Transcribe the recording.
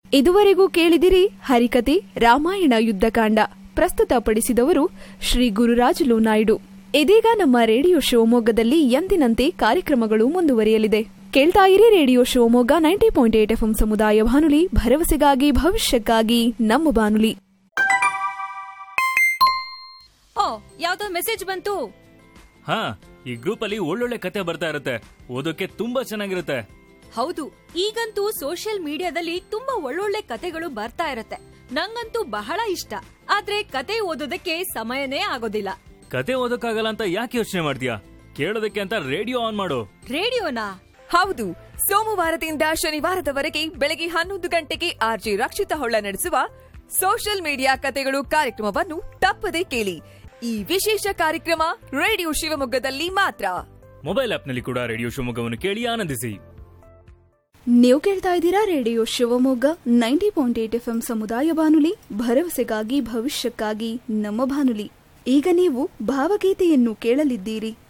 ಇದುವರೆಗೂ ಕೇಳಿದಿರಿ ಹರಿಕತೆ ರಾಮಾಯಣ ಯುದ್ಧಕಾಂಡ ಪ್ರಸ್ತುತಪಡಿಸಿದವರು ಶ್ರೀ ಗುರುರಾಜುಲು ನಾಯ್ಡು ಇದೀಗ ನಮ್ಮ ರೇಡಿಯೋ ಶಿವಮೊಗ್ಗದಲ್ಲಿ ಎಂದಿನಂತೆ ಕಾರ್ಯಕ್ರಮಗಳು ಮುಂದುವರಿಯಲಿದೆ ಕೇಳ್ತಾ ಇರಿ radio Shivamogga ninety point eight FM ಸಮುದಾಯ ಬಾನುಲಿ ಭರವಸೆಗಾಗಿ ಭವಿಷ್ಯಕ್ಕಾಗಿ ನಮ್ಮ ಬಾನುಲಿ ಓ ಯಾವ್ದೋ ಮೆಸೇಜ್ ಬಂತು ಹಾ ಈ ಗ್ರೂಪ್ ಅಲ್ಲಿ ಒಳ್ಳೊಳ್ಳೆ ಕತೆ ಬರ್ತಾ ಇರುತ್ತೆ ಓದೋಕೆ ತುಂಬಾ ಚೆನ್ನಾಗಿರುತ್ತೆ ಹೌದು ಈಗಂತೂ ಸೋಷಿಯಲ್ ಮೀಡಿಯಾದಲ್ಲಿ ತುಂಬಾ ಒಳ್ಳೊಳ್ಳೆ ಕತೆಗಳು ಬರ್ತಾ ಇರತ್ತೆ ನಂಗಂತೂ ಬಹಳ ಇಷ್ಟ ಆದ್ರೆ ಕತೆ ಓದೋದಕ್ಕೆ ಸಮಯನೇ ಆಗೋದಿಲ್ಲ ಕತೆ ಓದೋಕ್ಕಾಗಲ್ಲ ಅಂತ ಯಾಕೆ ಯೋಚನೆ ಮಾಡ್ತೀಯಾ ಕೇಳೋದಕ್ಕೆ ಅಂತ ರೇಡಿಯೋ ಆನ್ ಮಾಡು ರೇಡಿಯೋನಾ ಹೌದು ಸೋಮವಾರದಿಂದ ಶನಿವಾರದವರೆಗೆ ಬೆಳಗ್ಗೆ ಹನ್ನೊಂದು ಗಂಟೆಗೆ ಆರ್ಜಿ ರಕ್ಷಿತ ಹೊಳ್ಳ ನಡೆಸುವ ಸೋಷಿಯಲ್ ಮೀಡಿಯಾ ಕತೆಗಳು ಕಾರ್ಯಕ್ರಮವನ್ನು ತಪ್ಪದೆ ಕೇಳಿ ಈ ವಿಶೇಷ ಕಾರ್ಯಕ್ರಮ ರೇಡಿಯೋ ಶಿವಮೊಗ್ಗದಲ್ಲಿ ಮಾತ್ರ ಮೊಬೈಲ್ ಆಪ್ನಲ್ಲಿ ಕೂಡ ರೇಡಿಯೋ ಶಿವಮೊಗ್ಗವನ್ನು ಕೇಳಿ ಆನಂದಿಸಿ ನೀವು ಕೇಳ್ತಾ ಇದ್ದೀರಾ radio Shivamogga ninety point eight FM ಸಮುದಾಯ ಬಾನುಲಿ ಭರವಸೆಗಾಗಿ ಭವಿಷ್ಯಕ್ಕಾಗಿ ನಮ್ಮ ಬಾನುಲಿ ಈಗ ನೀವು ಭಾವಗೀತೆಯನ್ನು ಕೇಳಲಿದ್ದೀರಿ